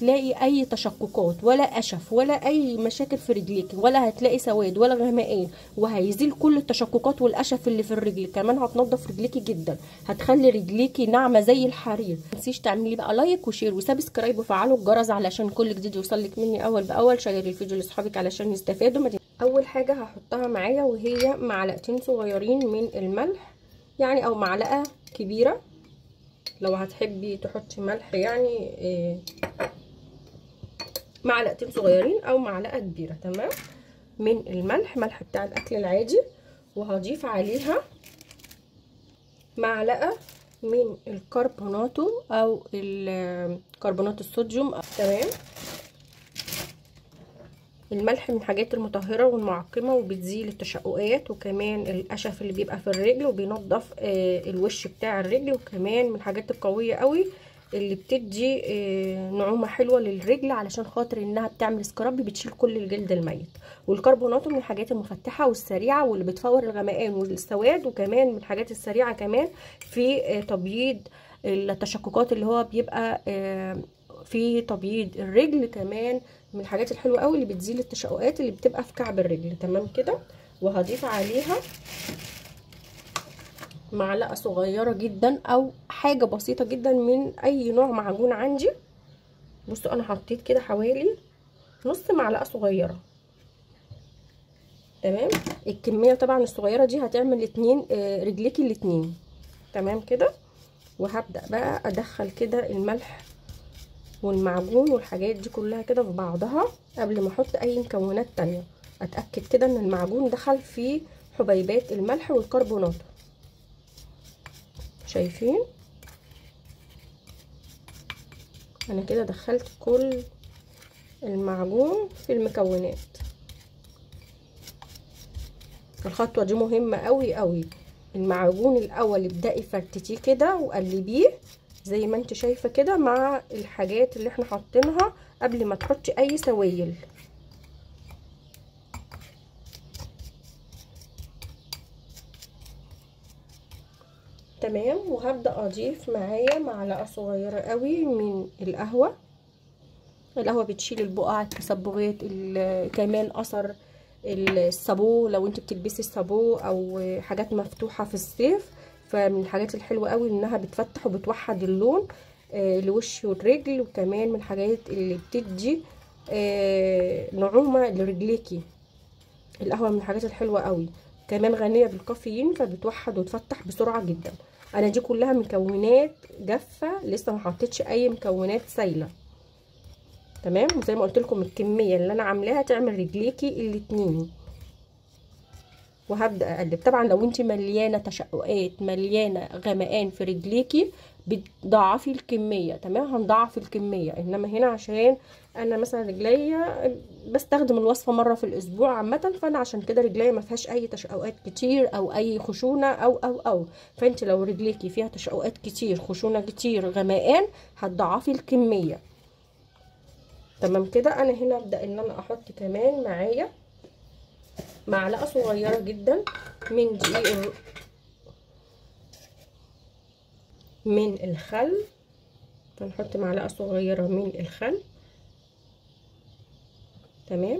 هتلاقي اي تشققات ولا قشف ولا اي مشاكل في رجليك ولا هتلاقي سواد ولا غمقان وهيزيل كل التشققات والقشف اللي في الرجل كمان هتنضف رجليكي جدا هتخلي رجليكي ناعمه زي الحرير متنسيش تعملي بقى لايك وشير وسبسكرايب وفعلوا الجرس علشان كل جديد يوصلك مني اول باول شير الفيديو لاصحابك علشان يستفادوا ما اول حاجه هحطها معايا وهي معلقتين صغيرين من الملح يعني او معلقه كبيره لو هتحبي تحطي ملح يعني إيه معلقتين صغيرين او معلقه كبيره تمام من الملح ملح بتاع الاكل العادي وهضيف عليها معلقه من الكربوناتو او الكربونات الصوديوم تمام الملح من الحاجات المطهرة والمعقمة وبتزيل التشققات وكمان القشف اللي بيبقى في الرجل وبينظف آه الوش بتاع الرجل وكمان من الحاجات القوية قوي اللي بتدي آه نعومة حلوة للرجل علشان خاطر انها بتعمل سكراب بتشيل كل الجلد الميت والكربونات من الحاجات المفتحة والسريعة واللي بتفور الغمقان والسواد وكمان من الحاجات السريعة كمان في آه تبييض التشققات اللي هو بيبقى في تبييض الرجل كمان من الحاجات الحلوه قوي اللي بتزيل التشققات اللي بتبقى في كعب الرجل تمام كده وهضيف عليها معلقه صغيره جدا او حاجه بسيطه جدا من اي نوع معجون عندي بصوا انا حطيت كده حوالي نص معلقه صغيره تمام الكميه طبعا الصغيره دي هتعمل اتنين رجليكي الاتنين تمام كده وهبدا بقى ادخل كده الملح والمعجون والحاجات دي كلها كده في بعضها قبل ما احط اي مكونات تانية اتاكد كده ان المعجون دخل في حبيبات الملح والكربونات شايفين انا كده دخلت كل المعجون في المكونات الخطوه دي مهمه قوي قوي المعجون الاول ابدأي فرتتيه كده وقلبيه زي ما انت شايفه كده مع الحاجات اللي احنا حاطينها قبل ما تحطي اي سوائل تمام وهبدا اضيف معايا معلقه صغيره قوي من القهوه القهوه بتشيل البقع التسبغات كمان اثر الصابو لو انت بتلبسي الصابو او حاجات مفتوحه في الصيف فمن الحاجات الحلوه قوي انها بتفتح وبتوحد اللون آه لوش والرجل وكمان من الحاجات اللي بتدي آه نعومه لرجليكي القهوه من الحاجات الحلوه قوي كمان غنيه بالكافيين فبتوحد وتفتح بسرعه جدا انا دي كلها مكونات جافه لسه ما حطيتش اي مكونات سايله تمام وزي ما قلت لكم الكميه اللي انا عاملاها تعمل رجليكي الاتنين وهبدا اقلب طبعا لو انت مليانه تشققات مليانه غمقان في رجليكي بتضاعفي الكميه تمام هنضاعف الكميه انما هنا عشان انا مثلا رجليا بستخدم الوصفه مره في الاسبوع عامه فانا عشان كده رجليا ما فيهاش اي تشققات كتير او اي خشونه او او او فانت لو رجليكي فيها تشققات كتير خشونه كتير غمقان هتضاعفي الكميه تمام كده انا هنا ابدا ان انا احط كمان معايا معلقه صغيره جدا من دقيق من الخل هنحط معلقه صغيره من الخل تمام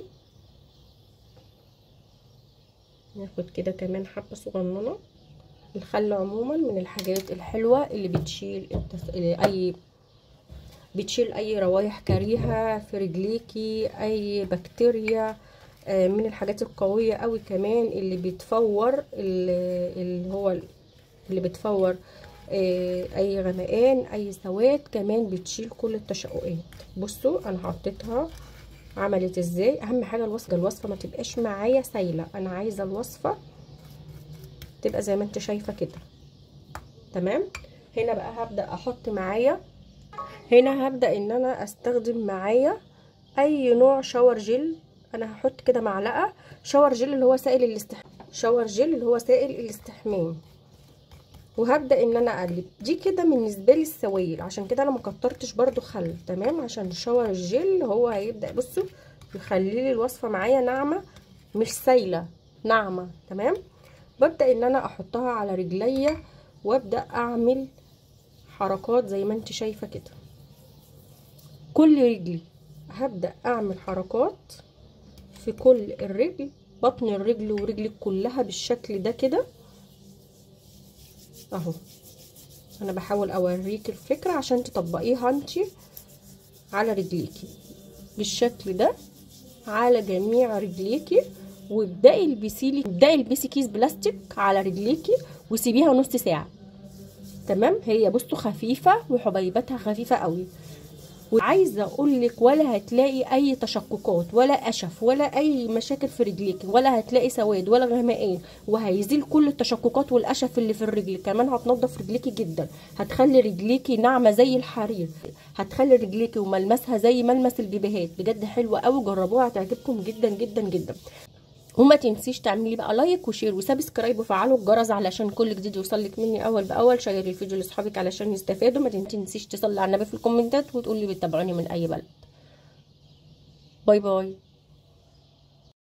ناخد كده كمان حبه صغننه الخل عموما من الحاجات الحلوه اللي بتشيل التس... اي بتشيل اي روايح كريهه في رجليكي اي بكتيريا من الحاجات القوية قوي كمان اللي بتفور اللي هو اللي بتفور اي غمقان اي سواد كمان بتشيل كل التشققات بصوا انا حطيتها عملت ازاي اهم حاجة الوصفة الوصفة ما تبقاش معايا سايلة انا عايزة الوصفة تبقى زي ما انت شايفة كده تمام هنا بقى هبدأ احط معايا هنا هبدأ ان انا استخدم معايا اي نوع شاور جل انا هحط كده معلقه شاور جل اللي هو سائل الاستحمام شاور جل اللي هو سائل الاستحمام وهبدا ان انا اقلب دي كده بالنسبه لي السوائل عشان كده انا ما كترتش برده خل تمام عشان شاور الجل هو هيبدا بصوا يخلي لي الوصفه معايا ناعمه مش سايله ناعمه تمام ببدا ان انا احطها على رجليا وابدا اعمل حركات زي ما انت شايفه كده كل رجلي هبدأ اعمل حركات في كل الرجل بطن الرجل ورجلك كلها بالشكل ده كده اهو انا بحاول اوريك الفكرة عشان تطبقيها انتي على رجليكي بالشكل ده على جميع رجليكي وابدأي البسيلي ابدأي البسي كيس بلاستيك على رجليكي وسيبيها نص ساعة تمام هي بصوا خفيفة وحبيباتها خفيفة قوي وعايزه اقول لك ولا هتلاقي اي تشققات ولا قشف ولا اي مشاكل في رجليك ولا هتلاقي سواد ولا غمقان وهيزيل كل التشققات والقشف اللي في الرجل كمان هتنضف رجليكي جدا هتخلي رجليكي ناعمه زي الحرير هتخلي رجليكي وملمسها زي ملمس البيبيهات بجد حلوه قوي جربوها هتعجبكم جدا جدا جدا وما تنسيش تعملي بقى لايك وشير وسبسكرايب وفعلوا الجرس علشان كل جديد يوصلك مني اول باول شيري الفيديو لاصحابك علشان يستفادوا ما تنسيش تصلي على النبي في الكومنتات وتقولي بتتابعوني من اي بلد باي باي